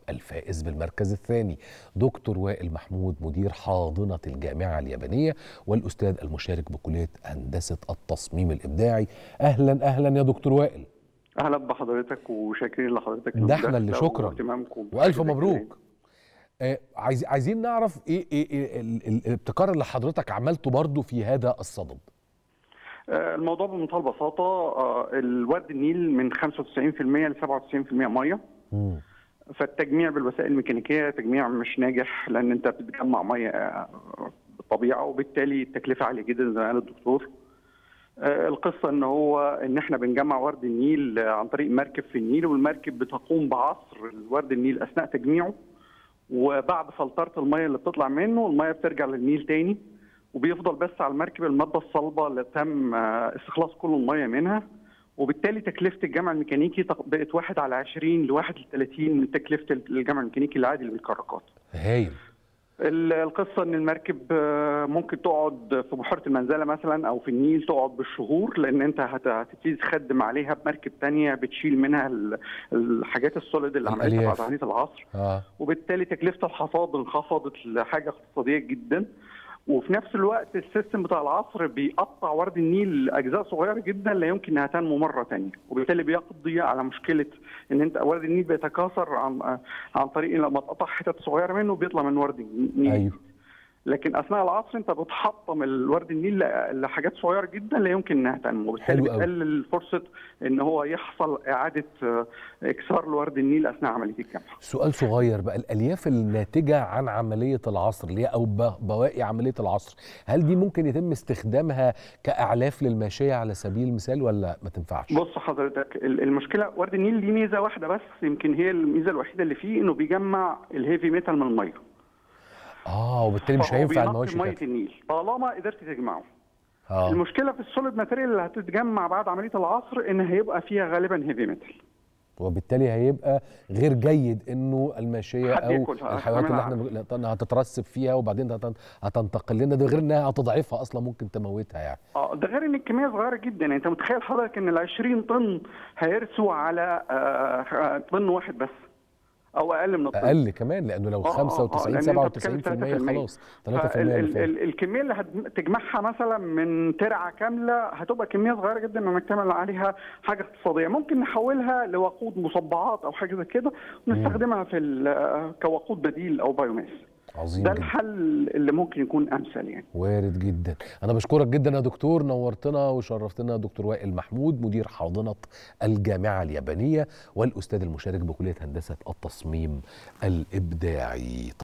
الفائز بالمركز الثاني دكتور وائل محمود مدير حاضنة الجامعة اليابانية والأستاذ المشارك بكلية هندسة التصميم الإبداعي أهلا أهلا يا دكتور وائل اهلا بحضرتك وشاكرين لحضرتك ده احنا اللي شكرا واهتمامكم والف مبروك آه عايز عايزين نعرف ايه ايه, إيه ال- ال- الابتكار اللي حضرتك عملته برضو في هذا الصدد آه، الموضوع بمنتهى البساطه آه، الورد النيل من 95% ل 97% ميه مم. فالتجميع بالوسائل الميكانيكيه تجميع مش ناجح لان انت بتجمع ميه آه، بالطبيعه وبالتالي التكلفه عاليه جدا زي ما قال الدكتور آه، القصه ان هو ان احنا بنجمع ورد النيل آه، عن طريق مركب في النيل والمركب بتقوم بعصر الورد النيل اثناء تجميعه وبعد فلتره الميه اللي بتطلع منه الميه بترجع للنيل تاني وبيفضل بس على المركب الماده الصلبه اللي تم آه، استخلاص كل الميه منها وبالتالي تكلفه الجمع الميكانيكي تق- بقت واحد على 20 لواحد ل 30 من تكلفه الجمع الميكانيكي العادي اللي بالكراكات. هايل ال- القصه ان المركب آه، ممكن تقعد في بحيره المنزله مثلا او في النيل تقعد بالشهور لان انت هت- هتبتدي تخدم عليها بمركب تانية بتشيل منها ال- الحاجات السوليد اللي عملتها الألياف. بعد عمليه العصر اه وبالتالي تكلفه الحصاد انخفضت لحاجه اقتصاديه جدا وفي نفس الوقت السيستم بتاع العصر بيقطع ورد النيل لاجزاء صغيره جدا لا يمكن انها تنمو مره ثانيه وبالتالي بيقضي على مشكله ان انت ورد النيل بيتكاثر عن عن طريق لما تقطع حتت صغيره منه بيطلع من ورد النيل ايوه لكن اثناء العصر انت بتحطم الورد النيل ل- لحاجات صغيره جدا لا يمكن انها تنمو وبالتالي حلو أوي. بتقلل فرصه ان هو يحصل اعاده آه، اكسار لورد النيل اثناء عمليه الجمع سؤال صغير بقى الالياف الناتجه عن عمليه العصر اللي هي او ب- بواقي عمليه العصر هل دي ممكن يتم استخدامها كاعلاف للماشيه على سبيل المثال ولا ما تنفعش بص حضرتك ال- المشكله ورد النيل ليه ميزه واحده بس يمكن هي الميزه الوحيده اللي فيه انه بيجمع الهيفي ميتال من الميه اه وبالتالي مش فهو هينفع بينقي المواشي ميه كده النيل طالما قدرت تجمعه اه المشكله في السوليد ماتيريال اللي هتتجمع بعد عمليه العصر ان هيبقى فيها غالبا هيفي ميتال وبالتالي هيبقى غير جيد انه الماشيه حد او ياكلها، الحيوانات اللي كمان احنا اللي هتترسب فيها وبعدين هتن- هتنتقل لنا ده غير انها هتضعفها اصلا ممكن تموتها يعني اه ده غير ان الكميه صغيره جدا يعني انت متخيل حضرتك ان ال 20 طن هيرسوا على آه طن واحد بس او اقل من الطن اقل كمان لانه لو آه، آه، آه، 95 لأن أنت بتتكلم 97% 3%. خلاص 3% فال- اللي ال- فات. ال- الكميه اللي هتجمعها مثلا من ترعه كامله هتبقى كميه صغيره جدا انك تعمل عليها حاجه اقتصاديه ممكن نحولها لوقود مصبعات او حاجه زي كده ونستخدمها في ال- كوقود بديل او بايوماس عظيم ده جدا الحل اللي ممكن يكون امثل يعني وارد جدا انا بشكرك جدا يا دكتور نورتنا وشرفتنا دكتور وائل محمود مدير حاضنه الجامعه اليابانيه والاستاذ المشارك بكليه هندسه التصميم الابداعي